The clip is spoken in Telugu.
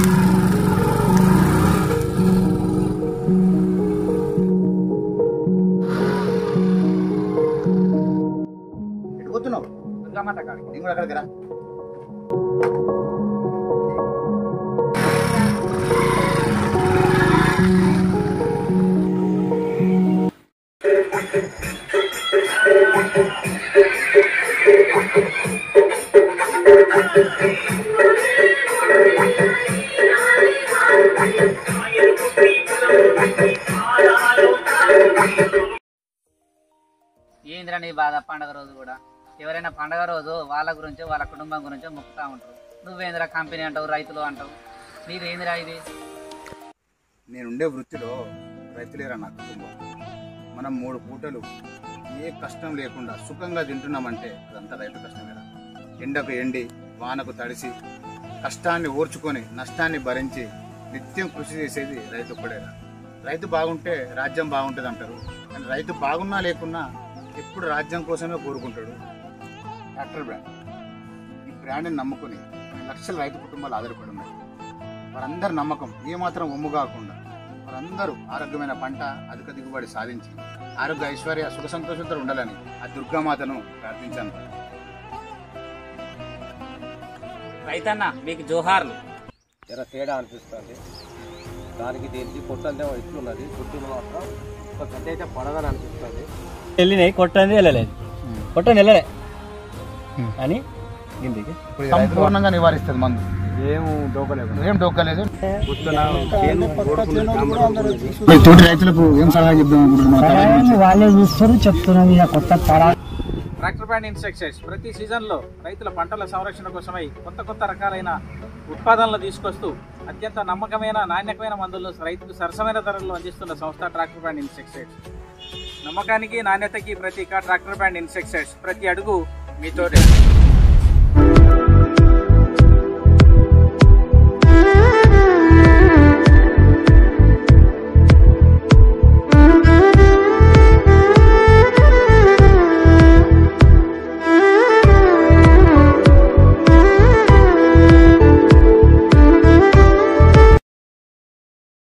ఎటు పోతున్నావు దుర్గామాత కాడికి నేను కూడా అక్కడికి రా ఏందిరా నీ బాధ పండగ రోజు కూడా ఎవరైనా పండగ రోజు వాళ్ళ గురించో వాళ్ళ కుటుంబం గురించో మొక్కుతా ఉంటారు నువ్వేందిరా కంపెనీ అంటావు రైతులు అంటావు నీదేందిరా ఇది నేనుండే వృత్తిలో రైతులేరా నా కుటుంబం మనం మూడు పూటలు ఏ కష్టం లేకుండా సుఖంగా తింటున్నామంటే అదంతా రైతు కష్టమేరా ఎండకు ఎండి వానకు తడిసి కష్టాన్ని ఓర్చుకొని నష్టాన్ని భరించి నిత్యం కృషి చేసేది రైతు ఒక్కడేరా రైతు బాగుంటే రాజ్యం బాగుంటుంది అంటారు కానీ రైతు బాగున్నా లేకున్నా ఎప్పుడు రాజ్యం కోసమే కోరుకుంటాడు డాక్టర్ బ్రాండ్ ఈ బ్రాండ్ని నమ్ముకొని లక్షల రైతు కుటుంబాలు ఆధారపడి ఉన్నాయి వారందరి నమ్మకం ఏమాత్రం ఒమ్ము కాకుండా వారందరూ ఆరోగ్యమైన పంట అధిక దిగుబడి సాధించి ఆరోగ్య ఐశ్వర్య సుఖ సంతోషంతో ఉండాలని ఆ దుర్గామాతను ప్రార్థించాను రైతన్న మీకు జోహార్లు జర తేడా అనిపిస్తుంది దానికి దీనికి కొట్టందేమో ఇట్లున్నది చుట్టూ మాత్రం ఒక గడ్డ అయితే పడదని అనిపిస్తుంది వెళ్ళినాయి కొట్టంది వెళ్ళలేదు కొట్టని వెళ్ళలే అని ఇంటికి సంపూర్ణంగా నివారిస్తుంది మందు ఏం దోకలేదు ఏం డోక్కలేదు పొద్దున తోటి రైతులకు ఏం సలహా చెప్తాం వాళ్ళే చూస్తారు చెప్తున్నారు ఇక కొత్త తరా ట్రాక్టర్ బ్యాండ్ ఇన్సెక్సైడ్స్ ప్రతి సీజన్లో రైతుల పంటల సంరక్షణ కోసమై కొత్త కొత్త రకాలైన ఉత్పాదనలు తీసుకొస్తూ అత్యంత నమ్మకమైన నాణ్యమైన మందులను రైతుకు సరసమైన ధరల్లో అందిస్తున్న సంస్థ ట్రాక్టర్ బ్యాండ్ ఇన్సెక్సైడ్స్ నమ్మకానికి నాణ్యతకి ప్రతీక ట్రాక్టర్ బ్యాండ్ ఇన్సెక్సైడ్స్ ప్రతి అడుగు మీతోనే